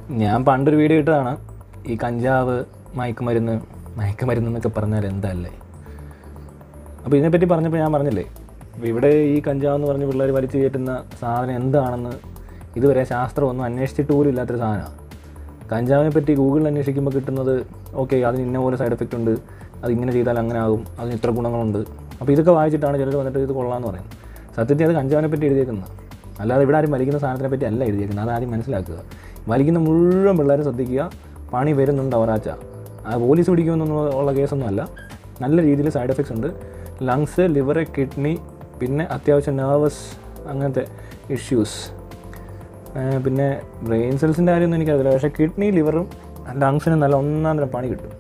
ഞാൻ പണ്ടൊരു വീഡിയോ ഇട്ടതാണ് ഈ കഞ്ചാവ് മയക്കുമരുന്ന് മയക്കുമരുന്ന് എന്നൊക്കെ പറഞ്ഞാൽ എന്തല്ലേ അപ്പോൾ ഇതിനെപ്പറ്റി പറഞ്ഞപ്പോൾ ഞാൻ പറഞ്ഞില്ലേ അപ്പോൾ ഇവിടെ ഈ കഞ്ചാവ് എന്ന് പറഞ്ഞ് പിള്ളേർ വലിച്ചു കയറ്റുന്ന സാധനം എന്താണെന്ന് ഇതുവരെ ശാസ്ത്രമൊന്നും അന്വേഷിച്ചിട്ട് പോലും ഇല്ലാത്തൊരു സാധനമാണ് കഞ്ചാവിനെ പറ്റി ഗൂഗിളിൽ അന്വേഷിക്കുമ്പോൾ കിട്ടുന്നത് ഓക്കെ അതിന് ഇന്ന പോലെ സൈഡ് എഫക്റ്റ് ഉണ്ട് അത് ഇങ്ങനെ ചെയ്താൽ അങ്ങനെ ആകും അതിന് ഇത്ര ഗുണങ്ങളുണ്ട് അപ്പോൾ ഇതൊക്കെ വായിച്ചിട്ടാണ് ചിലർ വന്നിട്ട് ഇത് കൊള്ളാമെന്ന് പറയുന്നത് സത്യത്തിൽ അത് കഞ്ചാവിനെ പറ്റി എഴുതിയേക്കുന്നത് അല്ലാതെ ഇവിടെ ആരും വലിക്കുന്ന സാധനത്തിനെ പറ്റി അല്ല എഴുതിയേക്കുന്നത് അത് ആദ്യം മനസ്സിലാക്കുക വലിക്കുന്ന മുഴുവൻ പിള്ളേരെ ശ്രദ്ധിക്കുക പണി വരുന്നുണ്ട് അവറാച്ച ആ പോലീസ് പിടിക്കുമെന്നുള്ള ഉള്ള കേസൊന്നും അല്ല നല്ല രീതിയിൽ സൈഡ് എഫക്ട്സ് ഉണ്ട് ലങ്സ് ലിവർ കിഡ്നി പിന്നെ അത്യാവശ്യം നെർവസ് അങ്ങനത്തെ ഇഷ്യൂസ് പിന്നെ ബ്രെയിൻ സെൽസിൻ്റെ കാര്യമൊന്നും എനിക്കറിയില്ല പക്ഷേ കിഡ്നി ലിവറും ലങ്സിനും നല്ല ഒന്നാം തരം പണി കിട്ടും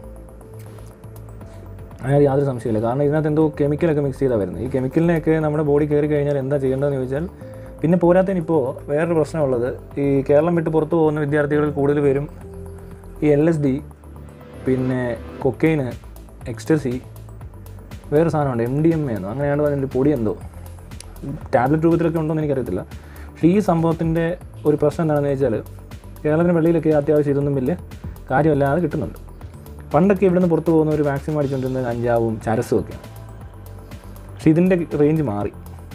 അതിനകത്ത് യാതൊരു സംശയമില്ല കാരണം ഇതിനകത്ത് എന്തോ കെമിക്കലൊക്കെ മിക്സ് ചെയ്താൽ വരുന്നത് ഈ കെമിക്കലിനെയൊക്കെ നമ്മുടെ ബോഡി കയറി കഴിഞ്ഞാൽ എന്താ ചെയ്യേണ്ടതെന്ന് ചോദിച്ചാൽ പിന്നെ പോരാത്തതിന് ഇപ്പോൾ വേറൊരു പ്രശ്നമുള്ളത് ഈ കേരളം വിട്ട് പുറത്തു പോകുന്ന വിദ്യാർത്ഥികളിൽ കൂടുതൽ പേരും ഈ എൽ എസ് ഡി പിന്നെ കൊക്കെയിന് എക്സ്റ്റസി വേറെ സാധനമുണ്ട് എം ഡി എം എന്നോ അങ്ങനെയാണ് പറഞ്ഞിട്ട് പൊടി എന്തോ ടാബ്ലറ്റ് രൂപത്തിലൊക്കെ ഉണ്ടോ എന്ന് എനിക്കറിയത്തില്ല പക്ഷേ ഈ സംഭവത്തിൻ്റെ ഒരു പ്രശ്നം എന്താണെന്ന് വെച്ചാൽ കേരളത്തിന് വെളിയിലൊക്കെ അത്യാവശ്യം ഇതൊന്നും വലിയ കാര്യമല്ലാതെ കിട്ടുന്നുണ്ട് പണ്ടൊക്കെ ഇവിടുന്ന് പുറത്ത് പോകുന്ന ഒരു മാക്സിമം അടിച്ചുകൊണ്ടിരുന്നത് കഞ്ചാവും ചരസും ഒക്കെയാണ് പക്ഷേ ഇതിൻ്റെ റേഞ്ച് മാറി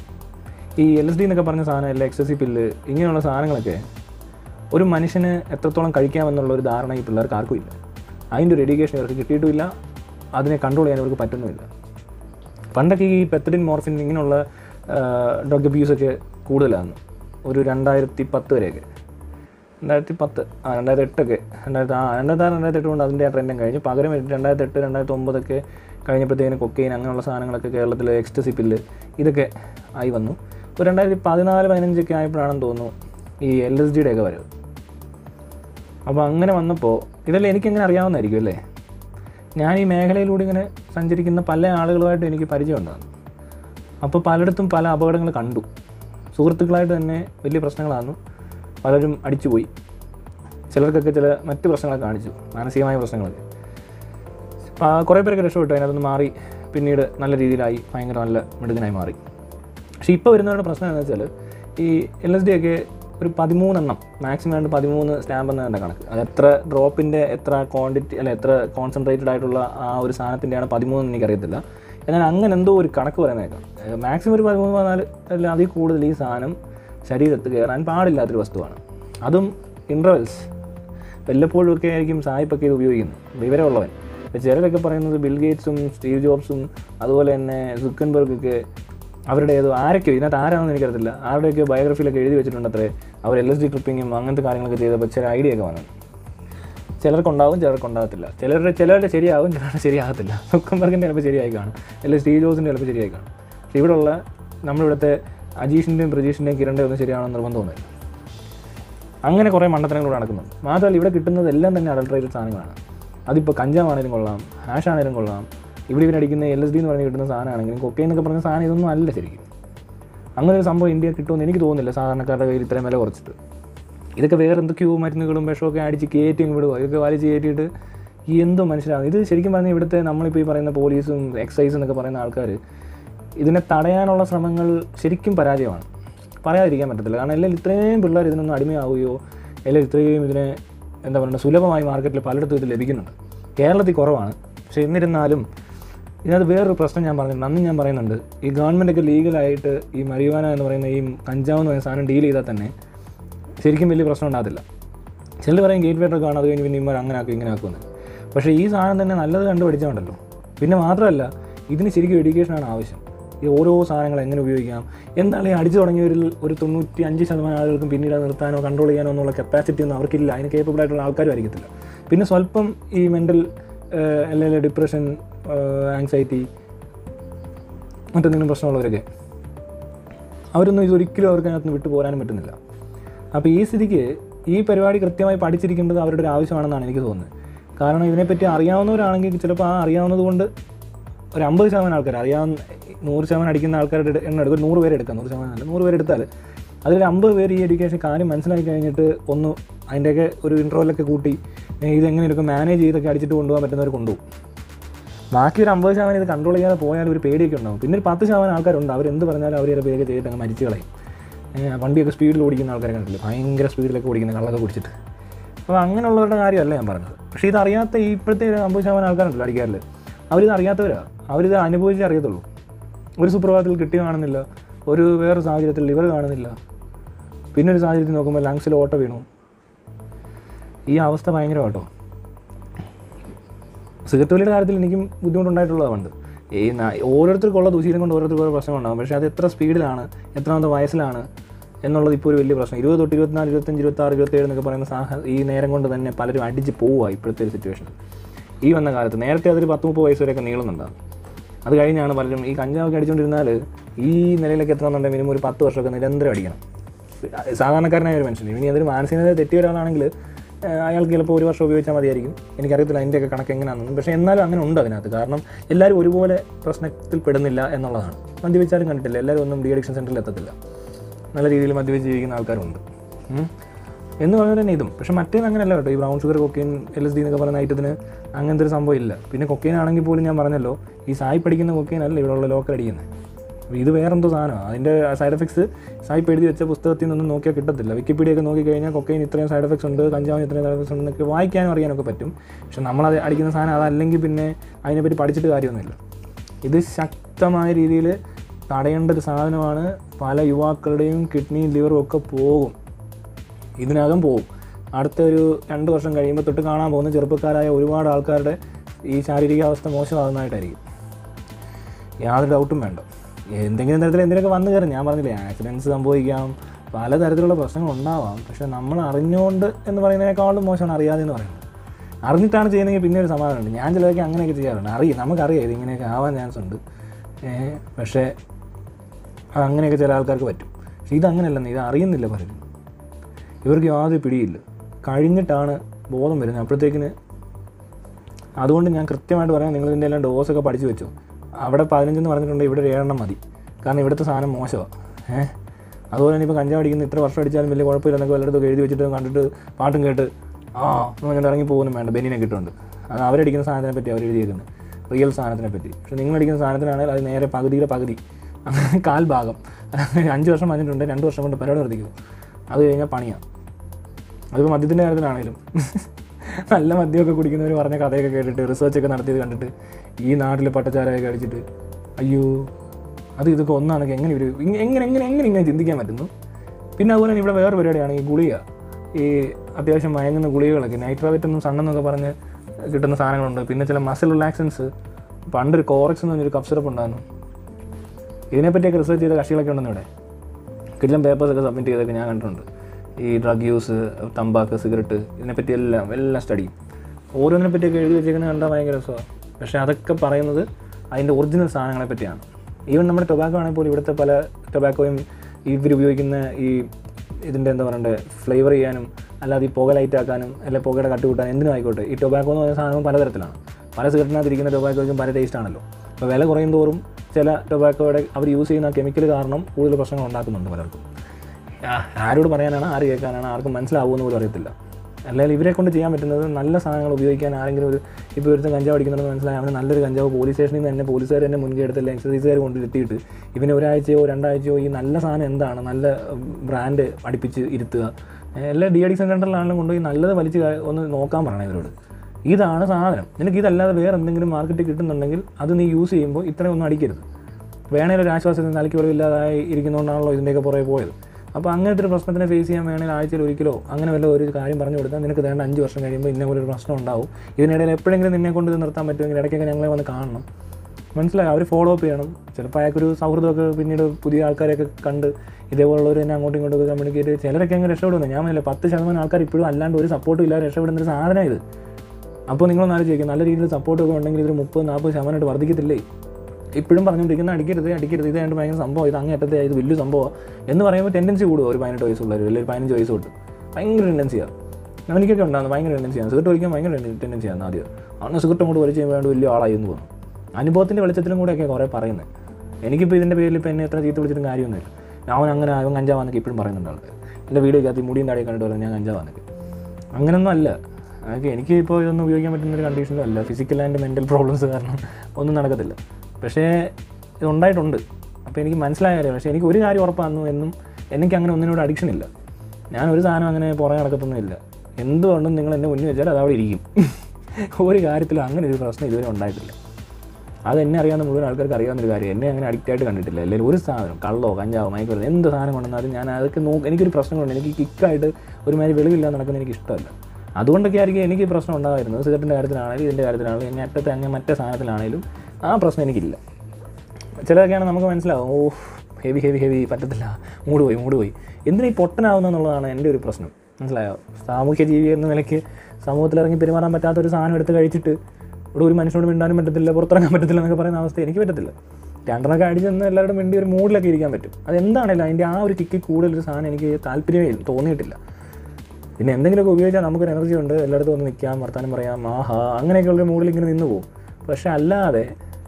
ഈ എൽ എസ് ഡി എന്നൊക്കെ പറഞ്ഞ സാധനം അല്ല എക്സസി പില്ല് ഇങ്ങനെയുള്ള സാധനങ്ങളൊക്കെ ഒരു മനുഷ്യന് എത്രത്തോളം കഴിക്കാമെന്നുള്ള ഒരു ധാരണ ഈ പിള്ളേർക്ക് ആർക്കും ഇല്ല അതിൻ്റെ ഒരു എഡ്യൂക്കേഷൻ ഇവർക്ക് കിട്ടിയിട്ടുമില്ല അതിനെ കൺട്രോൾ ചെയ്യാൻ ഇവർക്ക് പറ്റുന്നുമില്ല പണ്ടൊക്കെ ഈ പെത്തഡിൻ മോർഫിൻ ഇങ്ങനെയുള്ള ഡ്രഗ് അബ്യൂസൊക്കെ കൂടുതലാണ് ഒരു രണ്ടായിരത്തി പത്ത് വരെയൊക്കെ രണ്ടായിരത്തി പത്ത് ആ രണ്ടായിരത്തി എട്ടൊക്കെ രണ്ടായിരത്തി ആ രണ്ടായിരത്തി ആറ് രണ്ടായിരത്തി എട്ട് കൊണ്ട് അതിൻ്റെ ആ ട്രെൻഡും കഴിഞ്ഞ് പകരം രണ്ടായിരത്തി എട്ട് രണ്ടായിരത്തി ഒമ്പതൊക്കെ കഴിഞ്ഞപ്പോഴത്തേന് കൊക്കെയിൻ അങ്ങനെയുള്ള സാധനങ്ങളൊക്കെ കേരളത്തിൽ എക്സ്റ്റസി പില്ല് ഇതൊക്കെ ആയി വന്നു ഇപ്പോൾ രണ്ടായിരത്തി പതിനാല് പതിനഞ്ചൊക്കെ ആയപ്പോഴാണെന്ന് തോന്നുന്നു ഈ എൽ എസ് ഡിയുടെ ഒക്കെ വരവ് അപ്പോൾ അങ്ങനെ വന്നപ്പോൾ ഇതെല്ലാം എനിക്കെങ്ങനെ അറിയാവുന്നതായിരിക്കും അല്ലേ ഞാൻ ഈ മേഖലയിലൂടെ ഇങ്ങനെ സഞ്ചരിക്കുന്ന പല ആളുകളുമായിട്ട് എനിക്ക് പരിചയമുണ്ടാകും അപ്പോൾ പലയിടത്തും പല അപകടങ്ങൾ കണ്ടു സുഹൃത്തുക്കളായിട്ട് തന്നെ വലിയ പ്രശ്നങ്ങളായിരുന്നു പലരും അടിച്ചുപോയി ചിലർക്കൊക്കെ ചില മറ്റ് പ്രശ്നങ്ങളൊക്കെ കാണിച്ചു മാനസികമായ പ്രശ്നങ്ങളൊക്കെ അപ്പോൾ കുറേ പേരൊക്കെ രക്ഷപ്പെട്ടു അതിനകത്തുനിന്ന് മാറി പിന്നീട് നല്ല രീതിയിലായി ഭയങ്കര നല്ല മിടുക്കനായി മാറി പക്ഷേ ഇപ്പോൾ വരുന്നവരുടെ പ്രശ്നം എന്താണെന്ന് വെച്ചാൽ ഈ എൽ എസ് ഡി ഒക്കെ ഒരു പതിമൂന്നെണ്ണം മാക്സിമം രണ്ട് പതിമൂന്ന് സ്റ്റാമ്പ് എന്നാണ് കണക്ക് അത് എത്ര ഡ്രോപ്പിൻ്റെ എത്ര ക്വാണ്ടിറ്റി അല്ല എത്ര കോൺസെൻട്രേറ്റഡ് ആയിട്ടുള്ള ആ ഒരു സാധനത്തിൻ്റെയാണ് പതിമൂന്ന് എനിക്കറിയത്തില്ല എന്നാൽ അങ്ങനെ എന്തോ ഒരു കണക്ക് പറയുന്നേക്കാം മാക്സിമം ഒരു പതിമൂന്ന് പതിനാല് അല്ല അതിൽ കൂടുതൽ ഈ സാധനം ശരീരത്ത് കയറാൻ പാടില്ലാത്തൊരു വസ്തുവാണ് അതും ഇൻ്റർവെൽസ് വല്ലപ്പോഴും ഒക്കെ ആയിരിക്കും സായിപ്പൊക്കെ ഇത് ഉപയോഗിക്കുന്നത് വിവരമുള്ളവൻ ഇപ്പോൾ ചിലരൊക്കെ പറയുന്നത് ബിൽ ഗേറ്റ്സും സ്റ്റീവ് ജോബ്സും അതുപോലെ തന്നെ സുക്കൻബർഗൊക്കെ അവരുടെ ഏതോ ആരൊക്കെയോ ഇതിനകത്ത് ആരാണെന്ന് എനിക്കറിയത്തില്ല ആരുടെയൊക്കെ ബയോഗ്രഫിയിലൊക്കെ എഴുതി വെച്ചിട്ടുണ്ട് അത്രേ അവർ എൽ എസ് ഡി ട്രിപ്പിങ്ങും അങ്ങനത്തെ കാര്യങ്ങളൊക്കെ ചെയ്തപ്പോൾ ചില ഐഡിയ ഒക്കെ വന്നത് ചിലർക്കുണ്ടാവും ചിലർക്കുണ്ടാകത്തില്ല ചിലരുടെ ചിലരുടെ ശരിയാവും ചിലരുടെ ശരിയാകത്തില്ല സുക്കംബർഗിൻ്റെ ചിലപ്പോൾ ശരിയായി കാണും അല്ലെങ്കിൽ സ്റ്റീവ് ജോസിൻ്റെ ചിലപ്പോൾ ശരിയായി കാണും പക്ഷേ ഇവിടെയുള്ള നമ്മളിവിടുത്തെ അജീഷിൻ്റെയും പ്രജീഷിൻ്റെയും കിരണിൻ്റെയും ഒന്നും ശരിയാണെന്ന് നിർബന്ധമൊന്നുമില്ല അങ്ങനെ കുറേ മണ്ടത്തരങ്ങൾ നടക്കുന്നുണ്ട് മാത്രമല്ല ഇവിടെ കിട്ടുന്നത് എല്ലാം തന്നെ അഡൾട്രേറ്റഡ് സാധനങ്ങളാണ് അതിപ്പോൾ കഞ്ചാവാണേലും കൊള്ളാം ഹാഷ് ആണേലും കൊള്ളാം ഇവിടെ ഇവരടിക്കുന്ന എൽ എസ് ഡി എന്ന് പറഞ്ഞ് കിട്ടുന്ന സാധനമാണെങ്കിലും കൊക്കൈൻ എന്നൊക്കെ പറഞ്ഞ സാധനം ഇതൊന്നും അല്ല ശരിക്കും അങ്ങനെ ഒരു സംഭവം ഇന്ത്യ കിട്ടുമെന്ന് എനിക്ക് തോന്നുന്നില്ല സാധാരണക്കാരുടെ കയ്യിൽ ഇത്രയും വില കുറച്ചിട്ട് ഇതൊക്കെ വേറെ എന്തൊക്കെയോ മരുന്നുകളും വിഷമൊക്കെ അടിച്ച് കയറ്റി അങ്ങ് വിടുക ഇതൊക്കെ വലിച്ച് കയറ്റിയിട്ട് ഈ എന്തോ മനസ്സിലാവും ഇത് ശരിക്കും പറഞ്ഞാൽ ഇവിടുത്തെ നമ്മളിപ്പോൾ ഈ പറയുന്ന പോലീസും എക്സൈസും എന്നൊക്കെ പറയുന്ന ആൾക്കാർ ഇതിനെ തടയാനുള്ള ശ്രമങ്ങൾ ശരിക്കും പരാജയമാണ് പറയാതിരിക്കാൻ പറ്റത്തില്ല കാരണം അല്ലെങ്കിൽ ഇത്രയും പിള്ളേർ ഇതിനൊന്നും അടിമയാവുകയോ അല്ലെങ്കിൽ ഇത്രയും ഇതിനെ എന്താ പറയുക സുലഭമായി മാർക്കറ്റിൽ പലയിടത്തും ഇത് ലഭിക്കുന്നുണ്ട് കേരളത്തിൽ കുറവാണ് പക്ഷേ എന്നിരുന്നാലും ഇതിനകത്ത് വേറൊരു പ്രശ്നം ഞാൻ പറഞ്ഞിട്ടുണ്ട് അന്ന് ഞാൻ പറയുന്നുണ്ട് ഈ ഗവൺമെൻറ്റൊക്കെ ലീഗലായിട്ട് ഈ മരിവാന എന്ന് പറയുന്ന ഈ കഞ്ചാവ് എന്ന് പറയുന്ന സാധനം ഡീൽ ചെയ്താൽ തന്നെ ശരിക്കും വലിയ പ്രശ്നം ഉണ്ടാകത്തില്ല ചിലർ പറയും ഗേറ്റ് വേട്ടർ കാണാം അത് കഴിഞ്ഞ് പിന്നെ ഇമാർ അങ്ങനെ ആക്കും ഇങ്ങനെ ആക്കുമെന്ന് പക്ഷേ ഈ സാധനം തന്നെ നല്ലത് കണ്ടു പഠിച്ചുകൊണ്ടല്ലോ പിന്നെ മാത്രമല്ല ഇതിന് ശരിക്കും എഡ്യൂക്കേഷനാണ് ആവശ്യം ഈ ഓരോ സാധനങ്ങൾ എങ്ങനെ ഉപയോഗിക്കാം എന്താണ് ഈ അടിച്ചു തുടങ്ങിയവരിൽ ഒരു തൊണ്ണൂറ്റി അഞ്ച് ശതമാനം ആളുകൾക്കും പിന്നീട് അത് നിർത്താനോ കൺട്രോൾ ചെയ്യാനോ എന്നുള്ള കപ്പാസിറ്റി ഒന്നും അവർക്കില്ല അതിന് കേപ്പബിൾ ആയിട്ടുള്ള ആൾക്കാരും ആയിരിക്കത്തില്ല പിന്നെ സ്വല്പം ഈ മെൻ്റൽ അല്ലെങ്കിൽ ഡിപ്രഷൻ ആങ്സൈറ്റി മറ്റെന്തെങ്കിലും പ്രശ്നമുള്ളവരൊക്കെ അവരൊന്നും ഇതൊരിക്കലും അവർക്ക് അതിനകത്ത് വിട്ടു പോരാനും പറ്റുന്നില്ല അപ്പോൾ ഈ സ്ഥിതിക്ക് ഈ പരിപാടി കൃത്യമായി പഠിച്ചിരിക്കേണ്ടത് അവരുടെ ഒരു ആവശ്യമാണെന്നാണ് എനിക്ക് തോന്നുന്നത് കാരണം ഇതിനെപ്പറ്റി അറിയാവുന്നവരാണെങ്കിൽ ചിലപ്പോൾ ആ അറിയാവുന്നത് കൊണ്ട് ഒരു അമ്പത് ശതമാനം ആൾക്കാർ അറിയാവുന്ന നൂറ് ശതമാനം അടിക്കുന്ന ആൾക്കാരുടെ എണ്ണം എടുക്കും ഒരു നൂറ് പേര് എടുക്കാം നൂറ് ശതമാനം അല്ല നൂറ് പേര് എടുത്താൽ അതിൽ അമ്പത് പേര് ഈ എഡ്യൂക്കേഷൻ കാര്യം മനസ്സിലാക്കി കഴിഞ്ഞിട്ട് ഒന്ന് അതിൻ്റെയൊക്കെ ഒരു ഇൻട്രോലൊക്കെ കൂട്ടി ഏ, ഇതെങ്ങനെ എടുക്കും മാനേജ് ചെയ്തൊക്കെ അടിച്ചിട്ട് കൊണ്ടുപോകാൻ പറ്റുന്നവർ കൊണ്ടുപോകും ബാക്കി ഒരു അമ്പത് ശതമാനം ഇത് കൺട്രോൾ ചെയ്യാതെ പോയാൽ ഒരു പേടിയൊക്കെ ഉണ്ടാവും പിന്നെ ഒരു പത്ത് ശതമാനം ആൾക്കാരുണ്ട് അവരെന്ത് പറഞ്ഞാലും അവർ ചിലപ്പോൾ ഇതൊക്കെ ചെയ്തിട്ട് അങ്ങ് മരിച്ചു കളയും ഏ, വണ്ടിയൊക്കെ സ്പീഡിൽ ഓടിക്കുന്ന ആൾക്കാരെ കണ്ടില്ലേ ഭയങ്കര സ്പീഡിലൊക്കെ ഓടിക്കുന്ന കള്ളൊക്കെ കുടിച്ചിട്ട് അപ്പോൾ അങ്ങനെയുള്ളവരുടെ കാര്യമല്ല ഞാൻ പറഞ്ഞത് പക്ഷേ ഇതറിയാത്ത ഈ ഇപ്പോഴത്തെ ഒരു അമ്പത് ശതമാനം ആൾക്കാരുണ്ടല്ലോ അടിക്കാറിൽ അവരിത് അറിയാത്തവരാണ് അവരിത് അനുഭവിച്ചേ അറിയത്തുള്ളൂ ഒരു സുപ്രഭാതത്തിൽ കിട്ടി കാണുന്നില്ല ഒരു വേറെ സാഹചര്യത്തിൽ ലിവർ കാണുന്നില്ല പിന്നെ ഒരു സാഹചര്യത്തിൽ നോക്കുമ്പോൾ ലങ്സിൽ ഓട്ട വീണു ഈ അവസ്ഥ ഭയങ്കര കേട്ടോ സിഗരറ്റ് വലിയുടെ കാര്യത്തിൽ എനിക്കും ബുദ്ധിമുട്ടുണ്ടായിട്ടുള്ളതുണ്ട് ഈ ന- ഓരോരുത്തർക്കുള്ള ദൂശീലം കൊണ്ട് ഓരോരുത്തർക്ക് ഓരോ പ്രശ്നമുണ്ടാകും പക്ഷേ അത് എത്ര സ്പീഡിലാണ് എത്രാമത്തെ വയസ്സിലാണ് എന്നുള്ളത് ഇപ്പോൾ ഒരു വലിയ പ്രശ്നം ഇരുപത് തൊട്ട് ഇരുപത്തിനാല് ഇരുപത്തഞ്ച് ഇരുപത്താറ് ഇരുപത്തേഴ് എന്നൊക്കെ പറയുന്ന സാഹ ഈ നേരം കൊണ്ട് തന്നെ പലരും അടിച്ച് പോവുക ഇപ്പോഴത്തെ ഒരു സിറ്റുവേഷൻ ഈ വന്ന കാലത്ത് നേരത്തെ അതൊരു പത്ത് മുപ്പത് വയസ്സ് വരെയൊക്കെ നീളുന്നുണ്ടാകും അത് കഴിഞ്ഞാണ് പലരും ഈ കഞ്ചാവൊക്കെ അടിച്ചുകൊണ്ടിരുന്നാൽ ഈ നിലയിലേക്ക് എത്തണമെന്നുണ്ടെങ്കിൽ മിനിമം ഒരു പത്ത് വർഷമൊക്കെ നിരന്തരം അടിക്കണം സാധാരണക്കാരനായ ഒരു മനുഷ്യൻ ഇനി അതൊരു മാനസികത തെറ്റിയ ഒരാളാണെങ്കിൽ ഏഹ്, അയാൾക്ക് ചിലപ്പോൾ ഒരു വർഷം ഉപയോഗിച്ചാൽ മതിയായിരിക്കും എനിക്കറിയത്തില്ല അതിൻ്റെയൊക്കെ കണക്ക് എങ്ങനെയാണെന്നും പക്ഷേ എന്നാലും അങ്ങനെ ഉണ്ട് അതിനകത്ത് കാരണം എല്ലാവരും ഒരുപോലെ പ്രശ്നത്തിൽ പെടുന്നില്ല എന്നുള്ളതാണ് മദ്യപിച്ചാലും കണ്ടിട്ടില്ല എല്ലാവരും ഒന്നും ഡി അഡിക്ഷൻ സെൻറ്ററിൽ എത്തത്തില്ല നല്ല രീതിയിൽ മദ്യപിച്ച് ജീവിക്കുന്ന ആൾക്കാരുണ്ട് ഉം. എന്ന് പറഞ്ഞാൽ തന്നെ ഇതും പക്ഷെ മറ്റേത് അങ്ങനെയല്ല കേട്ടോ ഈ brown sugar cocaine L S D എന്നൊക്കെ പറയുന്ന ഐറ്റത്തിന് അങ്ങനത്തെ ഒരു സംഭവം ഇല്ല പിന്നെ കൊക്കെയിൻ ആണെങ്കിൽ പോലും ഞാൻ പറഞ്ഞല്ലോ ഈ സായി പഠിക്കുന്ന കൊക്കെയിൻ അല്ല ഇവിടെയുള്ള ലോക്കൽ അടിക്കുന്നത് അപ്പോൾ ഇത് വേറെന്തോ സാധനമാണ് അതിൻ്റെ സൈഡ് എഫക്ട്സ് സായിപ്പ് എഴുതി വെച്ച പുസ്തകത്തിൽ നിന്നൊന്നും നോക്കിയാൽ കിട്ടത്തില്ല വിക്കിപീഡിയ ഒക്കെ നോക്കിക്കഴിഞ്ഞാൽ കൊക്കെയിൻ ഇത്രയും സൈഡ് എഫക്ട്സ് ഉണ്ട് കഞ്ചാവിന് ഇത്രയും സൈഡ് എഫക്ട്സ് ഉണ്ടെന്നൊക്കെ വായിക്കാനും അറിയാനൊക്കെ പറ്റും പക്ഷെ നമ്മളത് അടിക്കുന്ന സാധനം അതല്ലെങ്കിൽ പിന്നെ അതിനെപ്പറ്റി പഠിച്ചിട്ട് കാര്യമൊന്നുമില്ല ഇത് ശക്തമായ രീതിയിൽ തടയേണ്ട ഒരു സാധനമാണ് പല യുവാക്കളുടെയും കിഡ്നിയും ലിവറും ഒക്കെ പോകും ഇതിനകം പോകും അടുത്ത ഒരു രണ്ട് വർഷം കഴിയുമ്പോൾ തൊട്ട് കാണാൻ പോകുന്ന ചെറുപ്പക്കാരായ ഒരുപാട് ആൾക്കാരുടെ ഈ ശാരീരികാവസ്ഥ മോശമാകുന്നതായിട്ടായിരിക്കും യാതൊരു ഡൗട്ടും വേണ്ട എന്തെങ്കിലും തരത്തിൽ എന്തെങ്കിലുമൊക്കെ വന്നു കയറും ഞാൻ പറഞ്ഞില്ലേ ആക്സിഡൻസ് സംഭവിക്കാം പലതരത്തിലുള്ള പ്രശ്നങ്ങൾ ഉണ്ടാവാം പക്ഷെ നമ്മൾ അറിഞ്ഞുകൊണ്ട് എന്ന് പറയുന്നതിനേക്കാളും മോശമാണ് അറിയാതെ എന്ന് പറയുന്നത് അറിഞ്ഞിട്ടാണ് ചെയ്യുന്നതെങ്കിൽ പിന്നെ ഒരു സമാധാനമുണ്ട് ഞാൻ ചിലതൊക്കെ അങ്ങനെയൊക്കെ ചെയ്യാറുണ്ട് അറിയാം നമുക്കറിയാം ഇത് ഇങ്ങനെയൊക്കെ ആവാൻ ചാൻസ് ഉണ്ട് ഏ, പക്ഷേ അത് അങ്ങനെയൊക്കെ ചില ആൾക്കാർക്ക് പറ്റും പക്ഷേ ഇതങ്ങനെയല്ലെന്ന് ഇത് അറിയുന്നില്ല പലരും ഇവർക്ക് യാതൊരു പിടിയില്ല കഴിഞ്ഞിട്ടാണ് ബോധം വരുന്നത് അപ്പോഴത്തേക്കിന് അതുകൊണ്ട് ഞാൻ കൃത്യമായിട്ട് പറയാം നിങ്ങൾ ഇതിൻ്റെ എല്ലാം ഡോസൊക്കെ പഠിച്ചു വെച്ചു അവിടെ പതിനഞ്ചെന്ന് പറഞ്ഞിട്ടുണ്ട് ഇവിടെ ഒരു ഏഴെണ്ണം മതി കാരണം ഇവിടുത്തെ സാധനം മോശമാണ് ഏഹ് അതുപോലെ തന്നെ ഇപ്പോൾ കഞ്ചാവ് അടിക്കുന്ന ഇത്ര വർഷം അടിച്ചാലും വലിയ കുഴപ്പമില്ലെന്നൊക്കെ വല്ലയിടത്തൊക്കെ എഴുതി വെച്ചിട്ട് കണ്ടിട്ട് പാട്ടും കേട്ട് ആ എന്ന് പറഞ്ഞിട്ട് ഇറങ്ങി പോകുന്നു വേണ്ട ബെന്നിനെ കിട്ടുന്നുണ്ട് അത് അവരടിക്കുന്ന സാധനത്തിനെ പറ്റി അവർ എഴുതിയേക്കുന്നത് റിയൽ സാധനത്തിനെ പറ്റി പക്ഷേ നിങ്ങൾ അടിക്കുന്ന സാധനത്തിനാണെങ്കിൽ അത് നേരെ പകുതിയുടെ പകുതി അങ്ങനെ കാൽ ഭാഗം അഞ്ച് വർഷം വന്നിട്ടുണ്ട് രണ്ട് വർഷം കൊണ്ട് പരിപാടി നിർത്തിക്കും അത് കഴിഞ്ഞാൽ പണിയാണ് അതിപ്പോൾ മദ്യത്തിൻ്റെ കാര്യത്തിലാണേലും നല്ല മദ്യമൊക്കെ കുടിക്കുന്നവർ പറഞ്ഞ കഥയൊക്കെ കേട്ടിട്ട് റിസർച്ചൊക്കെ നടത്തിയത് കണ്ടിട്ട് ഈ നാട്ടിൽ പട്ടച്ചാരയൊക്കെ അടിച്ചിട്ട് അയ്യോ അത് ഇതൊക്കെ ഒന്നാണ് എങ്ങനെ ഒരു ഇങ്ങ- എങ്ങനെ എങ്ങനെ എങ്ങനെ ഇങ്ങനെ ചിന്തിക്കാൻ പറ്റുന്നു പിന്നെ അതുപോലെ തന്നെ ഇവിടെ വേറെ പരിപാടിയാണ് ഈ ഗുളിക ഈ അത്യാവശ്യം മയങ്ങുന്ന ഗുളികകളൊക്കെ നൈട്രോവൈറ്റെന്നും സണ്ണെന്നൊക്കെ പറഞ്ഞ് കിട്ടുന്ന സാധനങ്ങളുണ്ട് പിന്നെ ചില മസിൽ റിലാക്സൻസ് പണ്ടൊരു കോറക്സ് എന്ന് പറഞ്ഞൊരു കഫ് സിറപ്പ് ഉണ്ടായിരുന്നു ഇതിനെപ്പറ്റിയൊക്കെ റിസർച്ച് ചെയ്ത കക്ഷികളൊക്കെ ഉണ്ടെന്ന് ഇവിടെ കിടിലം പേപ്പേഴ്സൊക്കെ സബ്മിറ്റ് ചെയ്തൊക്കെ ഞാൻ കണ്ടിട്ടുണ്ട് ഈ ഡ്രഗ് യൂസ് തമ്പാക്ക് സിഗരറ്റ് ഇതിനെപ്പറ്റി എല്ലാം എല്ലാം സ്റ്റഡി ഓരോന്നിനെ പറ്റിയൊക്കെ എഴുതി വെച്ചേക്കുന്നത് കണ്ടാൽ ഭയങ്കര രസമാണ് പക്ഷേ അതൊക്കെ പറയുന്നത് അതിൻ്റെ ഒറിജിനൽ സാധനങ്ങളെ പറ്റിയാണ് ഈവൻ നമ്മുടെ ടൊബാക്കോ ആണെങ്കിൽ പോലും ഇവിടുത്തെ പല ടൊബാക്കോയും ഇവർ ഉപയോഗിക്കുന്ന ഈ ഇതിൻ്റെ എന്താ പറയണ്ടേ ഫ്ലേവർ ചെയ്യാനും അല്ലാതെ ഈ പുക ലൈറ്റ് ആക്കാനും അല്ലെ പുകയുടെ കട്ട് കൂട്ടാനും എന്തിനും ആയിക്കോട്ടെ ഈ ടൊബാക്കോ എന്ന് പറയുന്ന സാധനവും പലതരത്തിലാണ് പല സിഗരറ്റിനകത്ത് ഇരിക്കുന്ന ടൊബാക്കോയ്ക്കും പല ടേസ്റ്റ് ആണല്ലോ അപ്പോൾ വില കുറയും തോറും ചില ടൊബാക്കോയുടെ അവർ യൂസ് ചെയ്യുന്ന കെമിക്കൽ കാരണം കൂടുതൽ പ്രശ്നങ്ങൾ ഉണ്ടാക്കുന്നുണ്ട് പലർക്കും ആ, ആരോട് പറയാനാണ് ആര് കേൾക്കാനാണ് ആർക്കും മനസ്സിലാവുമെന്ന് പോലും അറിയത്തില്ല അല്ലെങ്കിൽ ഇവരെ കൊണ്ട് ചെയ്യാൻ പറ്റുന്നത് നല്ല സാധനങ്ങൾ ഉപയോഗിക്കാൻ ആരെങ്കിലും ഒരു ഇപ്പോൾ ഒരുത്തൻ കഞ്ചാവ് അടിക്കുന്നുണ്ടെന്ന് മനസ്സിലായി അവന് നല്ലൊരു കഞ്ചാവ് പോലീസ് സ്റ്റേഷനിൽ നിന്ന് തന്നെ പോലീസുകാർ തന്നെ മുൻകൈ എടുത്തില്ല എക്സസൈസുകാർ കൊണ്ടിരുത്തിയിട്ട് ഇവന് ഒരാഴ്ചയോ രണ്ടാഴ്ചയോ ഈ നല്ല സാധനം എന്താണ് നല്ല ബ്രാൻഡ് അടുപ്പിച്ച് ഇരുത്തുക ഏ, എല്ലാ ഡി അഡിക്ഷൻ സെൻറ്ററിലാണെങ്കിലും കൊണ്ടുപോയി നല്ലത് വലിച്ച് കാ- ഒന്ന് നോക്കാൻ പറയണം ഇവരോട് ഇതാണ് സാധനം നിനക്ക് ഇതല്ലാതെ വേറെ എന്തെങ്കിലും മാർക്കറ്റിൽ കിട്ടുന്നുണ്ടെങ്കിൽ അത് നീ യൂസ് ചെയ്യുമ്പോൾ ഇത്രയും ഒന്നും അടിക്കരുത് വേണേൽ ഒരു ആശ്വാസത്തിന് നിലയ്ക്ക് വെളിവില്ലാതായി ഇരിക്കുന്നതുകൊണ്ടാണല്ലോ ഇതിൻ്റെയൊക്കെ പുറകെ പോയത് അപ്പോൾ അങ്ങനത്തെ ഒരു പ്രശ്നത്തിനെ ഫേസ് ചെയ്യാൻ വേണേൽ ആഴ്ചയിൽ ഒരിക്കലോ അങ്ങനെ വല്ല ഒരു കാര്യം പറഞ്ഞു കൊടുത്താൽ നിനക്ക് വേണ്ട അഞ്ച് വർഷം കഴിയുമ്പോൾ ഇന്ന പോലെ ഒരു പ്രശ്നം ഉണ്ടാവും ഇതിനിടയിൽ എപ്പോഴെങ്കിലും നിന്നെ കൊണ്ട് ഇത് നിർത്താൻ പറ്റുമെങ്കിൽ ഇടയ്ക്കൊക്കെ ഞങ്ങളെ വന്ന് കാണണം മനസ്സിലായി അവർ ഫോളോ അപ്പ് ചെയ്യണം ചിലപ്പോൾ അയാൾക്കൊരു സൗഹൃദമൊക്കെ പിന്നീട് പുതിയ ആൾക്കാരെയൊക്കെ കണ്ട് ഇതേപോലുള്ളവർ തന്നെ അങ്ങോട്ടും ഇങ്ങോട്ടും ഒക്കെ കമ്മ്യൂണിക്കേറ്റ് ചിലരൊക്കെ അങ്ങ് രക്ഷപ്പെടുന്നു ഞാൻ പറഞ്ഞില്ല പത്ത് ശതമാനം ആൾക്കാർ ഇപ്പോഴും അല്ലാണ്ട് ഒരു സപ്പോർട്ടും ഇല്ലാതെ രക്ഷപ്പെടുന്ന ഒരു സാധനം ഇത് അപ്പോൾ നിങ്ങളൊന്ന് ആലോചിക്കുക നല്ല രീതിയിൽ സപ്പോർട്ടൊക്കെ ഉണ്ടെങ്കിൽ ഇതൊരു മുപ്പത് നാൽപ്പത് ശതമാനമായിട്ട് വർദ്ധിക്കത്തില്ലേ ഇപ്പോഴും പറഞ്ഞുകൊണ്ടിരിക്കുന്ന അടിക്കരുത് അടിക്കരുത് ഇത് കണ്ട് ഭയങ്കര സംഭവം ഇത് അങ്ങേറ്റത്തെ ഇത് വലിയ സംഭവം എന്ന് പറയുമ്പോൾ ടെൻഡൻസി കൂടുക ഒരു പതിനെട്ട് വയസ്സുള്ളവർ അല്ലെങ്കിൽ ഒരു പതിനഞ്ച് വയസ്സ് തൊട്ട് ഭയങ്കര ടെൻഡൻസിയാണ് എനിക്കൊക്കെ ഉണ്ടാകുന്നത് ഭയങ്കര ടെൻഡൻസിയാണ് സിഗരറ്റ് വലിക്കാൻ ഭയങ്കര ടെൻഡൻസിയാണ് ആദ്യം അന്ന് സിഗരറ്റ് അങ്ങോട്ട് വലിച്ച് കഴിയുമ്പോൾ വലിയ ആളായി എന്ന് തോന്നും അനുഭവത്തിൻ്റെ വെളിച്ചത്തിലും കൂടെയൊക്കെ കുറേ പറയുന്നത് എനിക്കിപ്പോൾ ഇതിൻ്റെ പേരിൽ ഇപ്പോൾ എന്നെ എത്ര ചീത്ത വിളിച്ചിട്ടും കാര്യമൊന്നുമില്ല അവൻ അങ്ങനെ അവൻ കഞ്ചാവാന്നൊക്കെ ഇപ്പോഴും പറയുന്നുണ്ട് ആൾക്കാർ എൻ്റെ വീഡിയോക്കകത്ത് ഈ മുടിയും താടിയൊക്കെ കണ്ടിട്ട് പറയുന്നത് ഞാൻ കഞ്ചാവാന്നൊക്കെ അങ്ങനൊന്നും അല്ല അതൊക്കെ എനിക്ക് ഇപ്പോൾ ഇതൊന്നും ഉപയോഗിക്കാൻ പറ്റുന്ന ഒരു കണ്ടീഷനും അല്ല ഫിസിക്കൽ ആൻഡ് മെൻ്റൽ പ്രോബ്ലംസ് കാരണം ഒന്നും നടക്കത്തില്ല പക്ഷേ ഇത് ഉണ്ടായിട്ടുണ്ട് അപ്പോൾ എനിക്ക് മനസ്സിലായ കാര്യം പക്ഷേ എനിക്ക് ഒരു കാര്യം ഉറപ്പാന്നു എന്നും എനിക്ക് അങ്ങനെ ഒന്നിനോട് അഡിക്ഷൻ ഇല്ല ഞാൻ ഒരു സാധനം അങ്ങനെ പുറകെ നടക്കത്തൊന്നുമില്ല എന്തുകൊണ്ടും നിങ്ങൾ എന്നെ മുന്നിൽ വെച്ചാൽ അത് അവിടെ ഇരിക്കും ഒരു കാര്യത്തിലും അങ്ങനെ ഒരു പ്രശ്നം ഇതുവരെ ഉണ്ടായിട്ടില്ല അത് എന്നെ അറിയാവുന്ന മുഴുവൻ ആൾക്കാർക്ക് അറിയാവുന്നൊരു കാര്യം എന്നെ അങ്ങനെ അഡിക്റ്റ് ആയിട്ട് കണ്ടിട്ടില്ല അല്ലെങ്കിൽ ഒരു സാധനം കള്ളോ കഞ്ചാവോ മയക്കുമരുന്ന് എന്ത് സാധനം കൊണ്ടുവന്നാലും ഞാൻ അതൊക്കെ നോക്ക് എനിക്കൊരു പ്രശ്നങ്ങളുണ്ട് എനിക്ക് കിക്കായിട്ട് ഒരുമാതിരി വെളിവില്ലാതെ നടക്കുന്ന എനിക്ക് ഇഷ്ടമല്ല അതുകൊണ്ടൊക്കെ ആയിരിക്കും എനിക്ക് പ്രശ്നം ഉണ്ടായിരുന്നത് സിഗരറ്റിൻ്റെ കാര്യത്തിലാണെങ്കിലും ഇതിൻ്റെ കാര്യത്തിലാണെങ്കിലും ഇനി അറ്റത്തെ അങ്ങനെ മറ്റേ സാധനത്തിലാണെങ്കിലും ആ പ്രശ്നം എനിക്കില്ല ചിലതൊക്കെയാണ് നമുക്ക് മനസ്സിലാവും ഓ ഹെവി ഹെവി ഹെവി പറ്റത്തില്ല മൂട് പോയി മൂട് പോയി എന്തിനാ ഈ പൊട്ടനാവുന്നു എന്നുള്ളതാണ് എൻ്റെ ഒരു പ്രശ്നം മനസ്സിലായോ സാമൂഹ്യ ജീവി എന്ന നിലയ്ക്ക് സമൂഹത്തിലിറങ്ങി പെരുമാറാൻ പറ്റാത്ത ഒരു സാധനം എടുത്ത് കഴിച്ചിട്ട് ഇവിടെ ഒരു മനുഷ്യനോട് മിണ്ടാനും പറ്റത്തില്ല പുറത്തിറങ്ങാൻ പറ്റത്തില്ല എന്നൊക്കെ പറയുന്ന അവസ്ഥ എനിക്ക് പറ്റത്തില്ല രണ്ടെണ്ണമൊക്കെ അടിച്ചെന്ന് എല്ലാവരുടെ വേണ്ടി ഒരു മൂഡിലൊക്കെ ഇരിക്കാൻ പറ്റും അതെന്താണല്ലോ അതിൻ്റെ ആ ഒരു കിക്ക് കൂടുതൽ ഒരു സാധനം എനിക്ക് താല്പര്യമേ ഇല്ല, തോന്നിയിട്ടില്ല പിന്നെ എന്തെങ്കിലുമൊക്കെ ഉപയോഗിച്ചാൽ നമുക്കൊരു എനർജി ഉണ്ട് എല്ലായിടത്തും ഒന്ന് നിൽക്കാം വർത്താനം പറയാം ആഹാ അങ്ങനെയൊക്കെയുള്ളൊരു മൂഡിൽ ഇങ്ങനെ നിന്ന് പോകും പക്ഷെ അല്ലാതെ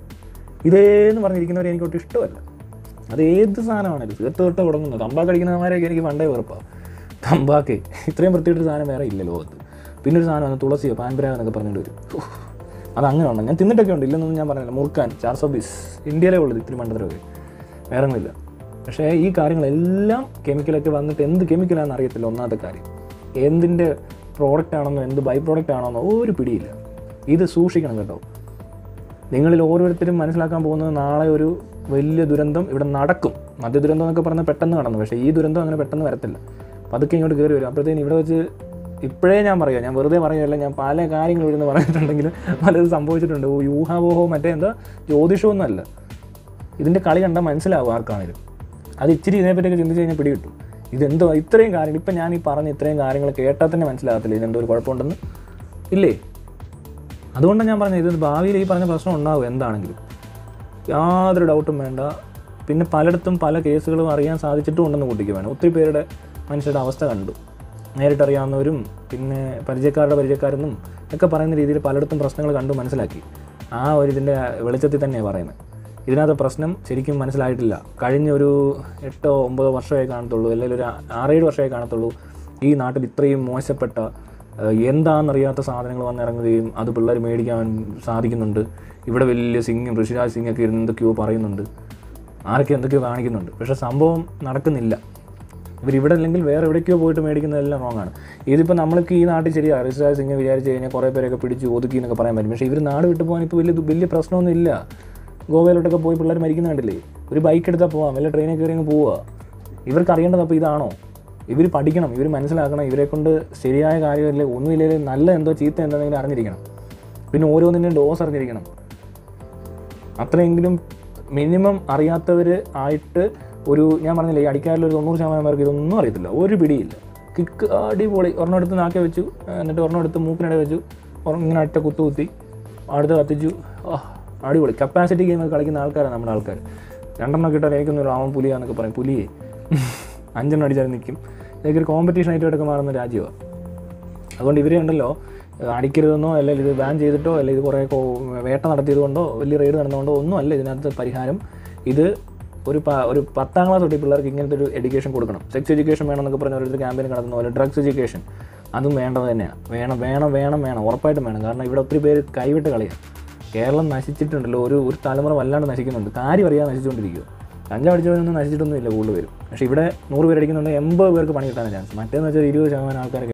ഇതേന്ന് പറഞ്ഞിരിക്കുന്നവരെ എനിക്ക് ഒട്ടും ഇഷ്ടമല്ല അത് ഏത് സാധനമാണല്ലോ സിഗരറ്റ് തൊട്ട് തുടങ്ങുന്നത് തമ്പാക്ക് അടിക്കുന്നവരെയൊക്കെ എനിക്ക് പണ്ടേ വെറുപ്പാണ് തമ്പാക്ക് ഇത്രയും വൃത്തിയിട്ടൊരു സാധനം വേറെ ഇല്ല ലോകത്ത് പിന്നെ ഒരു സാധനം വന്ന് തുളസിയോ പാൻപരാഗ് എന്നൊക്കെ പറഞ്ഞിട്ട് വരും ഉഫ്. അത് അങ്ങനെ ഉണ്ട് ഞാൻ തിന്നിട്ടൊക്കെ ഉണ്ട് ഇല്ലെന്നൊന്നും ഞാൻ പറഞ്ഞില്ല മുറുക്കാൻ ചാർസോ ബീസ് ഇന്ത്യയിലേ ഉള്ളത് ഇത്തിരി മണ്ടത്തരമൊക്കെ വേറെ ഒന്നുമില്ല പക്ഷേ ഈ കാര്യങ്ങളെല്ലാം കെമിക്കലൊക്കെ വന്നിട്ട് എന്ത് കെമിക്കലാണെന്ന് അറിയത്തില്ല ഒന്നാമത്തെ കാര്യം എന്തിൻ്റെ പ്രോഡക്റ്റ് ആണെന്നോ എന്ത് ബൈ പ്രോഡക്റ്റ് ആണെന്നോ ഒരു പിടിയില്ല ഇത് സൂക്ഷിക്കണം കേട്ടോ നിങ്ങളിൽ ഓരോരുത്തരും മനസ്സിലാക്കാൻ പോകുന്നത് നാളെ ഒരു വലിയ ദുരന്തം ഇവിടെ നടക്കും മധ്യ ദുരന്തം എന്നൊക്കെ പറഞ്ഞാൽ പെട്ടെന്ന് നടന്നു പക്ഷേ ഈ ദുരന്തം അങ്ങനെ പെട്ടെന്ന് വരത്തില്ല പതുക്കെ ഇങ്ങോട്ട് കയറി വരും അപ്പോഴത്തേന് ഇവിടെ വെച്ച് ഇപ്പോഴേ ഞാൻ പറയാം ഞാൻ വെറുതെ പറയുകയല്ല ഞാൻ പല കാര്യങ്ങൾ ഇവിടെ നിന്ന് പറഞ്ഞിട്ടുണ്ടെങ്കിൽ പലത് സംഭവിച്ചിട്ടുണ്ട് ഓ യൂഹാവോഹോ മറ്റേ എന്താ ജ്യോതിഷമൊന്നുമല്ല ഇതിൻ്റെ കളി കണ്ടാൽ മനസ്സിലാവും ആർക്കാണേലും അത് ഇച്ചിരി ഇതിനെപ്പറ്റിയൊക്കെ ചിന്തിച്ച് കഴിഞ്ഞാൽ പിടികിട്ടും ഇതെന്തോ ഇത്രയും കാര്യങ്ങൾ ഇപ്പം ഞാൻ ഈ പറഞ്ഞ ഇത്രയും കാര്യങ്ങൾ കേട്ടാൽ തന്നെ മനസ്സിലാകത്തില്ല ഇതിനെന്തോ ഒരു കുഴപ്പമുണ്ടെന്ന് ഇല്ലേ അതുകൊണ്ടാണ് ഞാൻ പറഞ്ഞത് ഇത് ഭാവിയിൽ ഈ പറഞ്ഞ പ്രശ്നം ഉണ്ടാവും എന്താണെങ്കിലും യാതൊരു ഡൗട്ടും വേണ്ട പിന്നെ പലയിടത്തും പല കേസുകളും അറിയാൻ സാധിച്ചിട്ടും ഉണ്ടെന്ന് കൂട്ടിക്ക് വേണം ഒത്തിരി പേരുടെ മനുഷ്യരുടെ അവസ്ഥ കണ്ടു നേരിട്ടറിയാവുന്നവരും പിന്നെ പരിചയക്കാരുടെ പരിചയക്കാരെന്നും ഒക്കെ പറയുന്ന രീതിയിൽ പലയിടത്തും പ്രശ്നങ്ങൾ കണ്ടു മനസ്സിലാക്കി ആ ഒരു ഇതിൻ്റെ വെളിച്ചത്തിൽ തന്നെയാണ് പറയുന്നത് ഇതിനകത്ത് പ്രശ്നം ശരിക്കും മനസ്സിലായിട്ടില്ല കഴിഞ്ഞ ഒരു എട്ടോ ഒമ്പതോ വർഷമായി കാണത്തുള്ളൂ അല്ലെങ്കിൽ ഒരു ആറേഴ് വർഷമായി കാണത്തുള്ളൂ ഈ നാട്ടിൽ ഇത്രയും മോശപ്പെട്ട ഏഹ്, എന്താണെന്നറിയാത്ത സാധനങ്ങൾ വന്നിറങ്ങുകയും അത് പിള്ളേർ മേടിക്കാൻ സാധിക്കുന്നുണ്ട് ഇവിടെ വലിയ സിംഗും ഋഷിരാജ് സിംഗ് ഒക്കെ ഇരുന്ന് എന്തൊക്കെയോ പറയുന്നുണ്ട് ആരൊക്കെ എന്തൊക്കെയോ കാണിക്കുന്നുണ്ട് പക്ഷേ സംഭവം നടക്കുന്നില്ല ഇവരിവിടെ അല്ലെങ്കിൽ വേറെ എവിടേക്കോ പോയിട്ട് മേടിക്കുന്നതെല്ലാം റോങ് ആണ് ഇതിപ്പോൾ നമ്മൾക്ക് ഈ നാട്ടിൽ ശരിയാണ് ഋഷിരാജ് സിംഗ് വിചാരിച്ച് കഴിഞ്ഞാൽ കുറേ പേരൊക്കെ പിടിച്ച് ഒതുക്കി എന്നൊക്കെ പറയാൻ പറ്റും പക്ഷേ ഇവർ നാട് വിട്ടു പോകാൻ ഇപ്പോൾ വലിയ വലിയ പ്രശ്നമൊന്നും ഇല്ല ഗോവയിലോട്ടൊക്കെ പോയി പിള്ളേർ മരിക്കുന്ന കണ്ടില്ലേ ഒരു ബൈക്ക് എടുത്താൽ പോവാം വല്ല ട്രെയിനിൽ കയറി അങ്ങ് പോവുക ഇവർക്ക് അറിയേണ്ടത് അപ്പോൾ ഇതാണോ ഇവർ പഠിക്കണം ഇവർ മനസ്സിലാക്കണം ഇവരെ കൊണ്ട് ശരിയായ കാര്യമല്ലേ ഒന്നുമില്ലെങ്കിൽ നല്ല എന്തോ ചീത്ത എന്തെങ്കിലും അറിഞ്ഞിരിക്കണം പിന്നെ ഓരോന്നിൻ്റെയും ഡോസ് അറിഞ്ഞിരിക്കണം അത്രയെങ്കിലും മിനിമം അറിയാത്തവർ ആയിട്ട് ഒരു ഞാൻ പറഞ്ഞില്ലേ ഈ അടിക്കാരിൽ ഒരു തൊണ്ണൂറ് ശതമാനം പേർക്ക് ഇതൊന്നും അറിയത്തില്ല ഒരു പിടിയില്ല കിക്ക് അടിപൊളി ഒരെണ്ണം എടുത്ത് നാക്കെ വെച്ചു എന്നിട്ട് ഒരെണ്ണം എടുത്ത് മൂക്കിനിടെ വെച്ചു ഒരെണ്ണം ഇങ്ങനെ ഒറ്റ കുത്തു കുത്തി അടുത്ത് കത്തിച്ചു ആ അടിപൊളി കപ്പാസിറ്റി ഗെയിം കളിക്കുന്ന ആൾക്കാരാണ് നമ്മുടെ ആൾക്കാർ രണ്ടെണ്ണം കിട്ടാൻ എനിക്കൊന്നും അവൻ പുലിയാന്നൊക്കെ പറയും പുലിയെ അഞ്ചെണ്ണം അടിച്ചാൽ നിൽക്കും ഇതൊക്കെ ഒരു കോമ്പറ്റീഷൻ ആയിട്ടൊക്കെ മാറുന്ന രാജ്യമാണ് അതുകൊണ്ട് ഇവരെ ഉണ്ടല്ലോ ഏഹ് അടിക്കരുതെന്നോ അല്ലെങ്കിൽ ഇത് ബാൻ ചെയ്തിട്ടോ അല്ലെങ്കിൽ ഇത് കുറേ കോ- വേട്ട നടത്തിയതുകൊണ്ടോ വലിയ റെയ്ഡ് നടന്നുകൊണ്ടോ ഒന്നും അല്ല ഇതിനകത്ത് പരിഹാരം ഇത് ഒരു പ ഒരു പത്താം ക്ലാസ് തൊട്ട് ഈ പിള്ളേർക്ക് ഇങ്ങനത്തെ ഒരു എഡ്യൂക്കേഷൻ കൊടുക്കണം സെക്സ് എഡ്യൂക്കേഷൻ വേണമെന്നൊക്കെ പറഞ്ഞ ഓരോരുത്തർ ക്യാമ്പയിൻ നടത്തുന്ന പോലെ ഡ്രഗ്സ് എഡ്യൂക്കേഷൻ അതും വേണ്ടത് തന്നെയാണ് വേണം വേണം വേണം വേണം ഉറപ്പായിട്ടും വേണം കാരണം ഇവിടെ ഒത്തിരി പേര് കൈവിട്ട് കളിയാണ് കേരളം നശിച്ചിട്ടുണ്ടല്ലോ ഒരു ഒരു തലമുറ വല്ലാണ്ട് നശിക്കുന്നുണ്ട് കാര്യം അറിയാതെ നശിച്ചുകൊണ്ടിരിക്കുക കഞ്ചാവ് അടിച്ചവരൊന്നും നശിച്ചിട്ടൊന്നും ഇല്ല കൂടുതൽ പേരും പക്ഷേ ഇവിടെ നൂറ് പേര് അടിക്കുന്നുണ്ടെങ്കിൽ എൺപത് പേർക്ക് പണി കിട്ടാൻ ചാൻസ് മറ്റേന്ന് വെച്ചാൽ ഇരുപത് ശതമാനം ആൾക്കാരൊക്കെ